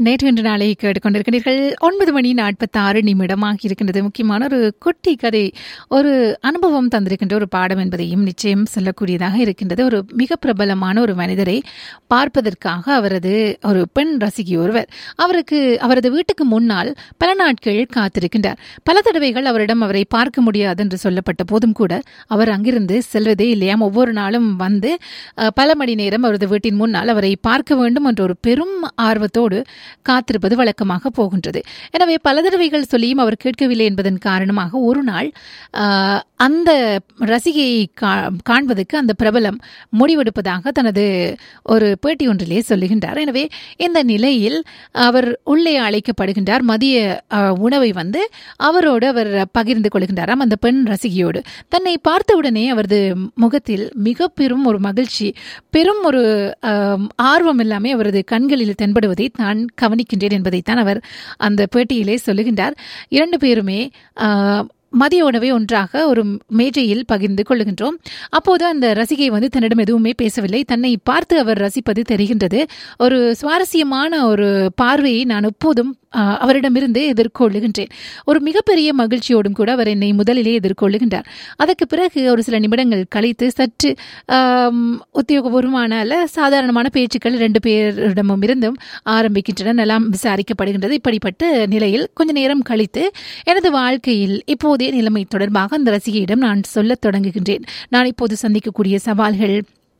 நேற்று இன்று நாளை கேட்டுக்கொண்டிருக்கிறீர்கள் ஒன்பது மணி நாற்பத்தாறு நிமிடமாக இருக்கின்றது முக்கியமான ஒரு குட்டி கதை ஒரு அனுபவம் தந்திருக்கின்ற ஒரு பாடம் என்பதையும் நிச்சயம் சொல்லக்கூடியதாக இருக்கின்றது ஒரு மிக பிரபலமான ஒரு மனிதரை பார்ப்பதற்காக அவரது ஒரு பெண் ரசிகி ஒருவர் அவருக்கு அவரது வீட்டுக்கு முன்னால் பல நாட்கள் காத்திருக்கின்றார் பல தடவைகள் அவரிடம் அவரை பார்க்க முடியாது என்று சொல்லப்பட்ட போதும் கூட அவர் அங்கிருந்து செல்வதே இல்லையாம் ஒவ்வொரு நாளும் வந்து அஹ், பல மணி நேரம் அவரது வீட்டின் முன்னால் அவரை பார்க்க வேண்டும் என்ற ஒரு பெரும் ஆர்வத்தோடு காத்திருப்பது வழக்கமாக போகின்றது எனவே பல தடவைகள் சொல்லியும் அவர் கேட்கவில்லை என்பதன் காரணமாக ஒரு நாள் ஆஹ், அந்த ரசிகையை கா- காண்பதற்கு அந்த பிரபலம் முடிவெடுப்பதாக தனது ஒரு பேட்டி ஒன்றிலே சொல்லுகின்றார் எனவே இந்த நிலையில் அவர் உள்ளே அழைக்கப்படுகின்றார் மதிய ஆஹ், உணவை வந்து அவரோடு அவர் பகிர்ந்து கொள்கின்றாராம் அந்த பெண் ரசிகையோடு தன்னை பார்த்தவுடனே அவரது முகத்தில் மிக பெரும் ஒரு மகிழ்ச்சி பெரும் ஒரு ஆம், ஆர்வம் எல்லாமே அவரது கண்களில் தென்படுவதை நான் கவனிக்கின்றேன் என்பதைத்தான் அவர் அந்த பேட்டியிலே சொல்லுகின்றார் இரண்டு பேருமே ஆ, மதிய உணவை ஒன்றாக ஒரு மேஜையில் பகிர்ந்து கொள்ளுகின்றோம் அப்போது அந்த ரசிகை வந்து தன்னிடம் எதுவுமே பேசவில்லை தன்னை பார்த்து அவர் ரசிப்பது தெரிகின்றது ஒரு சுவாரஸ்யமான ஒரு பார்வையை நான் எப்போதும் ஆ, அவரிடமிருந்து எதிர்கொள்ளுகின்றேன் ஒரு மிகப்பெரிய மகிழ்ச்சியோடும் கூட அவர் என்னை முதலிலே எதிர்கொள்ளுகின்றார் அதற்கு பிறகு ஒரு சில நிமிடங்கள் கழித்து சற்று ஆம், உத்தியோகபூர்வமான அல்ல சாதாரணமான பேச்சுக்கள் ரெண்டு பேரிடமும் இருந்தும் ஆரம்பிக்கின்றன எல்லாம் விசாரிக்கப்படுகின்றது இப்படிப்பட்ட நிலையில் கொஞ்ச நேரம் கழித்து எனது வாழ்க்கையில் இப்போதைய நிலைமை தொடர்பாக அந்த ரசிகையிடம் நான் சொல்லத் தொடங்குகின்றேன் நான் இப்போது சந்திக்கக்கூடிய சவால்கள்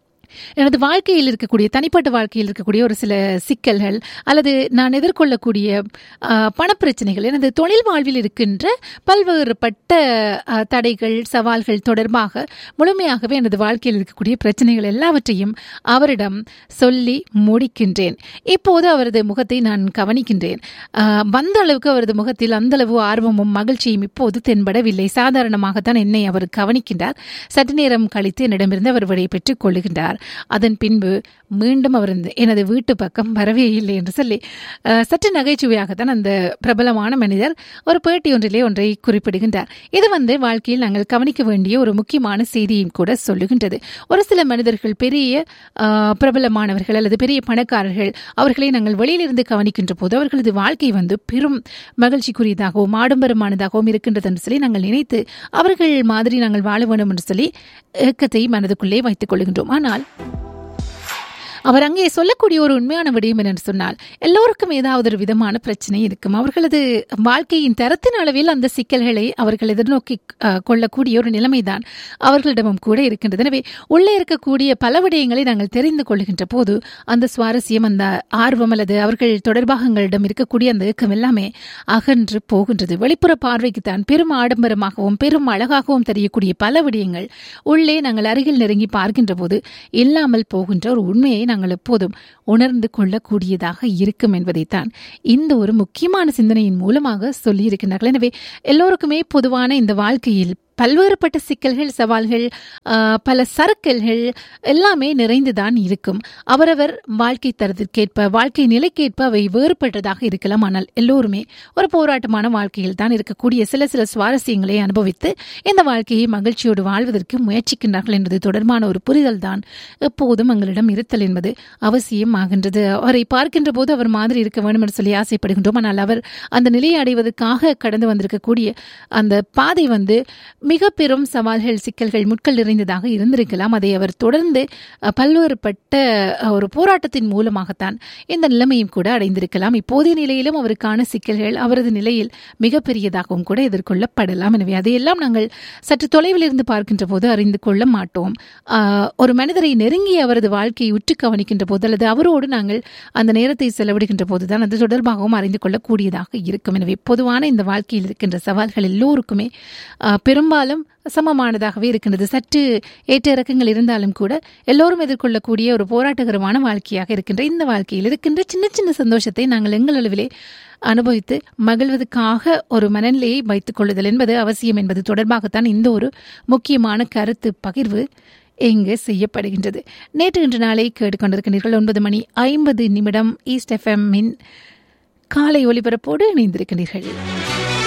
எனது வாழ்க்கையில் இருக்கக்கூடிய தனிப்பட்ட வாழ்க்கையில் இருக்கக்கூடிய ஒரு சில சிக்கல்கள் அல்லது நான் எதிர்கொள்ளக்கூடிய ஆ, பணப்பிரச்சனைகள் எனது தொழில் வாழ்வில் இருக்கின்ற பல்வேறுபட்ட ஆ, தடைகள் சவால்கள் தொடர்பாக முழுமையாகவே எனது வாழ்க்கையில் இருக்கக்கூடிய பிரச்சனைகள் எல்லாவற்றையும் அவரிடம் சொல்லி முடிக்கின்றேன் இப்போது அவரது முகத்தை நான் கவனிக்கின்றேன் ஆ, வந்த அளவுக்கு அவரது முகத்தில் அந்த அளவு ஆர்வமும் மகிழ்ச்சியும் இப்போது தென்படவில்லை சாதாரணமாகத்தான் என்னை அவர் கவனிக்கின்றார் சற்று நேரம் கழித்து என்னிடமிருந்து அவர் விடை பெற்றுக் கொள்ளுகின்றார் அதன் பின்பு மீண்டும் அவர் இந்த- எனது வீட்டு பக்கம் வரவே இல்லை என்று சொல்லி அஹ், சற்று நகைச்சுவையாகத்தான் அந்த பிரபலமான மனிதர் ஒரு பேட்டி ஒன்றிலே ஒன்றை குறிப்பிடுகின்றார் இது வந்து வாழ்க்கையில் நாங்கள் கவனிக்க வேண்டிய ஒரு முக்கியமான செய்தியும் கூட சொல்லுகின்றது ஒரு சில மனிதர்கள் பெரிய அஹ், பிரபலமானவர்கள் அல்லது பெரிய பணக்காரர்கள் அவர்களை நாங்கள் வெளியிலிருந்து கவனிக்கின்ற போது அவர்களது வாழ்க்கை வந்து பெரும் மகிழ்ச்சிக்குரியதாகவும் ஆடம்பரமானதாகவும் இருக்கின்றது என்று சொல்லி நாங்கள் நினைத்து அவர்கள் மாதிரி நாங்கள் வாழ வேண்டும் என்று சொல்லி ஏக்கத்தை மனதுக்குள்ளே வைத்துக் கொள்கின்றோம் ஆனால் அவர் அங்கே சொல்லக்கூடிய ஒரு உண்மையான விடயம் என்னன்னு சொன்னால் எல்லோருக்கும் ஏதாவது ஒரு விதமான பிரச்சனை இருக்கும் அவர்களது வாழ்க்கையின் தரத்தின் அளவில் அந்த சிக்கல்களை அவர்கள் எதிர்நோக்கி அஹ், கொள்ளக்கூடிய ஒரு நிலைமைதான் அவர்களிடமும் கூட இருக்கின்றது எனவே உள்ளே இருக்கக்கூடிய பல விடயங்களை நாங்கள் தெரிந்து கொள்கின்ற போது அந்த சுவாரஸ்யம் அந்த ஆர்வம் அல்லது அவர்கள் தொடர்பாக எங்களிடம் இருக்கக்கூடிய அந்த ஏக்கம் எல்லாமே அகன்று போகின்றது வெளிப்புற பார்வைக்கு தான் பெரும் ஆடம்பரமாகவும் பெரும் அழகாகவும் தெரியக்கூடிய பல விடயங்கள் உள்ளே நாங்கள் அருகில் நெருங்கி பார்க்கின்ற போது இல்லாமல் போகின்ற ஒரு உண்மையை நாங்கள் எப்போதும் உணர்ந்து கொள்ளக்கூடியதாக இருக்கும் என்பதைத்தான் இந்த ஒரு முக்கியமான சிந்தனையின் மூலமாக சொல்லியிருக்கிறார்கள் எனவே எல்லோருக்குமே பொதுவான இந்த வாழ்க்கையில் பல்வேறுபட்ட சிக்கல்கள் சவால்கள் ஆஹ், பல சறுக்கல்கள் எல்லாமே நிறைந்துதான் இருக்கும் அவரவர் வாழ்க்கை தரத்திற்கேற்ப வாழ்க்கை நிலைக்கேற்ப அவை வேறுபட்டதாக இருக்கலாம் ஆனால் எல்லோருமே ஒரு போராட்டமான வாழ்க்கையில் தான் இருக்கக்கூடிய சில சில சுவாரஸ்யங்களை அனுபவித்து இந்த வாழ்க்கையை மகிழ்ச்சியோடு வாழ்வதற்கு முயற்சிக்கின்றார்கள் என்பது தொடர்பான ஒரு புரிதல் தான் எப்போதும் எங்களிடம் இருத்தல் என்பது அவசியம் ஆகின்றது அவரை பார்க்கின்ற போது அவர் மாதிரி இருக்க வேண்டும் என்று சொல்லி ஆசைப்படுகின்றோம் ஆனால் அவர் அந்த நிலையை அடைவதற்காக கடந்து வந்திருக்கக்கூடிய அந்த பாதை வந்து மிக பெரும் சவால்கள் சிக்கல்கள் முட்கள் நிறைந்ததாக இருந்திருக்கலாம் அதை அவர் தொடர்ந்து அஹ், பல்வேறுபட்ட அஹ், ஒரு போராட்டத்தின் மூலமாகத்தான் இந்த நிலைமையும் கூட அடைந்திருக்கலாம் இப்போதைய நிலையிலும் அவருக்கான சிக்கல்கள் அவரது நிலையில் மிகப்பெரியதாகவும் கூட எதிர்கொள்ளப்படலாம் எனவே அதையெல்லாம் நாங்கள் சற்று தொலைவில் இருந்து பார்க்கின்ற போது அறிந்து கொள்ள மாட்டோம் ஆஹ், ஒரு மனிதரை நெருங்கி அவரது வாழ்க்கையை உற்று கவனிக்கின்ற போது அல்லது அவரோடு நாங்கள் அந்த நேரத்தை செலவிடுகின்ற போதுதான் அது தொடர்பாகவும் அறிந்து கொள்ளக்கூடியதாக இருக்கும் எனவே பொதுவான இந்த வாழ்க்கையில் இருக்கின்ற சவால்கள் எல்லோருக்குமே ஆஹ், பெரும்பாலும் சமமானதாகவே இருக்கின்றது சற்று ஏற்ற இறக்கங்கள் இருந்தாலும் கூட எல்லோரும் எதிர்கொள்ளக்கூடிய ஒரு போராட்டகரமான வாழ்க்கையாக இருக்கின்ற இந்த வாழ்க்கையில் இருக்கின்ற சின்ன சின்ன சந்தோஷத்தை நாங்கள் எங்கள் அளவிலே அனுபவித்து மகிழ்வதற்காக ஒரு மனநிலையை வைத்துக் கொள்ளுதல் என்பது அவசியம் என்பது தொடர்பாகத்தான் இந்த ஒரு முக்கியமான கருத்து பகிர்வு இங்கு செய்யப்படுகின்றது நேற்று இன்று நாளை கேட்டுக்கொண்டிருக்கின்றீர்கள் ஒன்பது மணி ஐம்பது நிமிடம் ஈஸ்ட் எஃப்எம்மின் காலை ஒலிபரப்போடு இணைந்திருக்கின்றீர்கள்